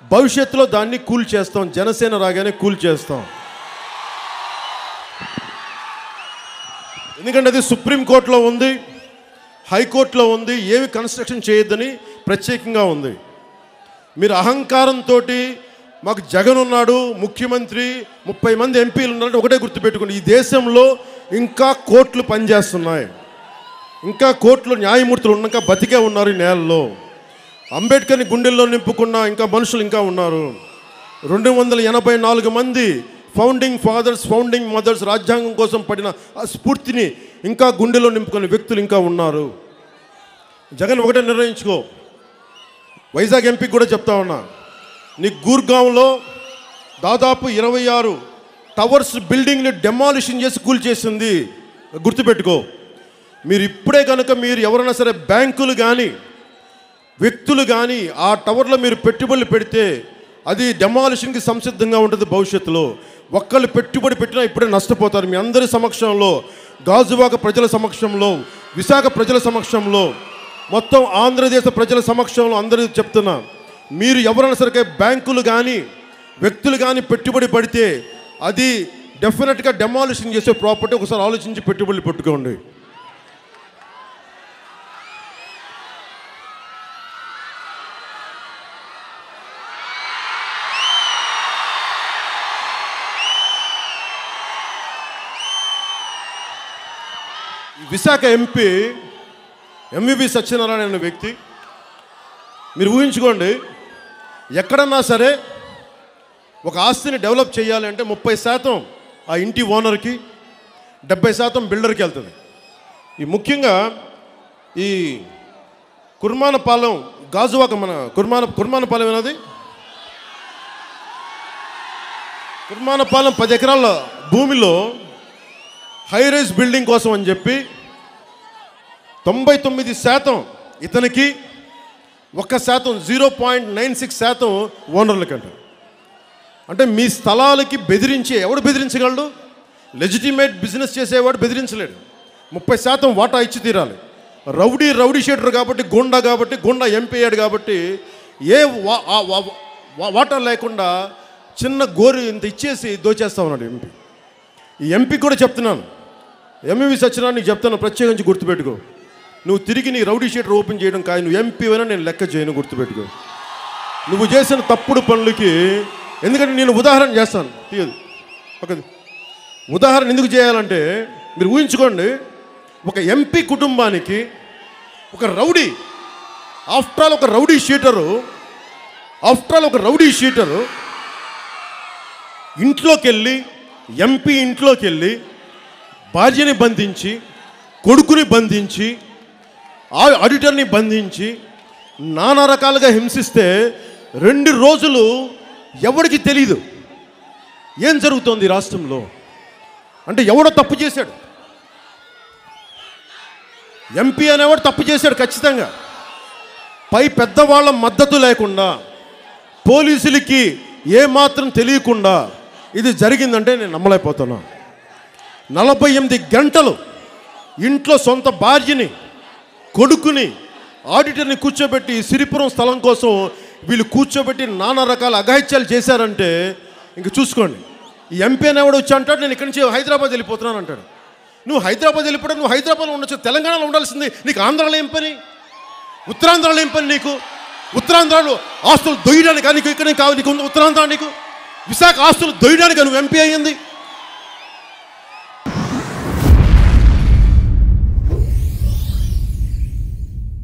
భవిష్యత్తులో దాన్ని కూల్ చేస్తాం జనసేన రాగానే కూల్ చేస్తాం ఎందుకంటే అది సుప్రీంకోర్టులో ఉంది హైకోర్టులో ఉంది ఏమి కన్స్ట్రక్షన్ చేయొద్దని ప్రత్యేకంగా ఉంది మీరు అహంకారంతో మాకు జగన్ ఉన్నాడు ముఖ్యమంత్రి ముప్పై మంది ఎంపీలు ఉన్నారంటే ఒకటే గుర్తుపెట్టుకోండి ఈ దేశంలో ఇంకా కోర్టులు పనిచేస్తున్నాయి ఇంకా కోర్టులో న్యాయమూర్తులు ఉన్నాక బతికే ఉన్నారు ఈ నేలలో అంబేద్కర్ని గుండెల్లో నింపుకున్న ఇంకా మనుషులు ఇంకా ఉన్నారు రెండు వందల ఎనభై నాలుగు మంది ఫౌండింగ్ ఫాదర్స్ ఫౌండింగ్ మదర్స్ రాజ్యాంగం కోసం పడిన ఆ స్ఫూర్తిని ఇంకా గుండెలో నింపుకునే వ్యక్తులు ఇంకా ఉన్నారు జగన్ ఒకటే నిర్ణయించుకో వైజాగ్ ఎంపీకి కూడా చెప్తా ఉన్నా నీ గూర్గాంలో దాదాపు ఇరవై ఆరు టవర్స్ బిల్డింగ్ని డెమాలిషన్ చేసి కూల్ చేసింది గుర్తుపెట్టుకో మీరు ఇప్పుడే కనుక మీరు ఎవరైనా సరే బ్యాంకులు కానీ వ్యక్తులు కానీ ఆ టవర్లో మీరు పెట్టుబడులు పెడితే అది డెమాలిషన్కి సంసిద్ధంగా ఉంటుంది భవిష్యత్తులో ఒక్కళ్ళు పెట్టుబడి పెట్టినా ఇప్పుడే నష్టపోతారు మీ అందరి సమక్షంలో గాజువాక ప్రజల సమక్షంలో విశాఖ ప్రజల సమక్షంలో మొత్తం ఆంధ్రదేశ ప్రజల సమక్షంలో అందరూ చెప్తున్నా మీరు ఎవరైనా సరే బ్యాంకులు కానీ వ్యక్తులు కానీ పెట్టుబడి పడితే అది డెఫినెట్గా డెమాలిషన్ చేసే ప్రాపర్టీ ఒకసారి ఆలోచించి పెట్టుబడులు పెట్టుకోండి ఈ విశాఖ ఎంపీ ఎంవివి సత్యనారాయణ అనే వ్యక్తి మీరు ఊహించుకోండి ఎక్కడన్నా సరే ఒక ఆస్తిని డెవలప్ చేయాలి అంటే ముప్పై శాతం ఆ ఇంటి ఓనర్కి డెబ్బై శాతం బిల్డర్కి వెళ్తుంది ఈ ముఖ్యంగా ఈ కుర్మానపాలెం గాజువాక మన కుర్మాన కుర్మానపాలెం ఏనది కుర్మానపాలెం పది ఎకరాల భూమిలో హై రైజ్ బిల్డింగ్ కోసం అని చెప్పి తొంభై తొమ్మిది శాతం ఇతనికి ఒక శాతం జీరో పాయింట్ నైన్ సిక్స్ శాతం ఓనర్లకంట అంటే మీ స్థలాలకి బెదిరించి ఎవడు బెదిరించగలడు లెజిటిమేట్ బిజినెస్ చేసేవాడు బెదిరించలేడు ముప్పై శాతం వాటా ఇచ్చి తీరాలి రౌడీ రౌడీ షీటర్ కాబట్టి గుండా కాబట్టి గుండా ఎంపీ అయ్యాడు కాబట్టి ఏ వా- ఆ వా- వా- వాటా లేకుండా చిన్న గోరు ఇంత ఇచ్చేసి దోచేస్తా ఉన్నాడు ఎంపీ ఈ ఎంపీ కూడా చెప్తున్నాను ఎంఈవి సత్యనారాయణ నీకు చెప్తాను ప్రత్యేకించి గుర్తుపెట్టుకో నువ్వు తిరిగి నీ రౌడీ షీటర్ ఓపెన్ చేయడం కాదు నువ్వు ఎంపీ అయినా నేను లెక్క చేయను గుర్తుపెట్టుకో నువ్వు చేసిన తప్పుడు పనులకి ఎందుకంటే నేను ఉదాహరణ చేస్తాను తీయదు ఒక ఉదాహరణ ఎందుకు చేయాలంటే మీరు ఊహించుకోండి ఒక ఎంపీ కుటుంబానికి ఒక రౌడీ ఆఫ్టర్ ఆల్ ఒక రౌడీ షీటరు ఆఫ్టర్ ఆల్ ఒక రౌడీ షీటరు ఇంట్లోకి వెళ్ళి ఎంపీ ఇంట్లోకి వెళ్ళి భార్యని బంధించి కొడుకుని బంధించి ఆ- ఆడిటర్ని బంధించి నానా రకాలుగా హింసిస్తే రెండు రోజులు ఎవరికి తెలీదు ఏం జరుగుతోంది ఈ రాష్ట్రంలో అంటే ఎవడో తప్పు చేశాడు ఎంపీ అనేవాడు తప్పు చేశాడు ఖచ్చితంగా పై పెద్దవాళ్ళ మద్దతు లేకుండా పోలీసులకి ఏమాత్రం తెలియకుండా ఇది జరిగిందంటే నేను నమ్మలేకపోతున్నా నలభై ఎనిమిది గంటలు ఇంట్లో సొంత భార్యని కొడుకుని ఆడిటర్ని కూర్చోబెట్టి సిరిపురం స్థలం కోసం వీళ్ళు కూర్చోబెట్టి నానా రకాల అఘాయిత్యాలు చేశారంటే ఇంక చూసుకోండి ఈ ఎంపీ అనేవాడు వచ్చి అంటాడు నేను ఇక్కడి నుంచి హైదరాబాద్ వెళ్ళిపోతున్నాను అంటాడు నువ్వు హైదరాబాద్ వెళ్ళిపోవడం నువ్వు హైదరాబాద్లో ఉండొచ్చు తెలంగాణలో ఉండాల్సింది నీకు ఆంధ్రాలో ఏం పని ఉత్తరాంధ్రలో ఏం పని నీకు ఉత్తరాంధ్రలో ఆస్తులు దొయ్యడానికి నీకు ఇక్కడ కావాలి నీకు ఉంది ఉత్తరాంధ్ర నీకు విశాఖ ఆస్తులు దొయ్యడానికి నువ్వు ఎంపీ అయ్యింది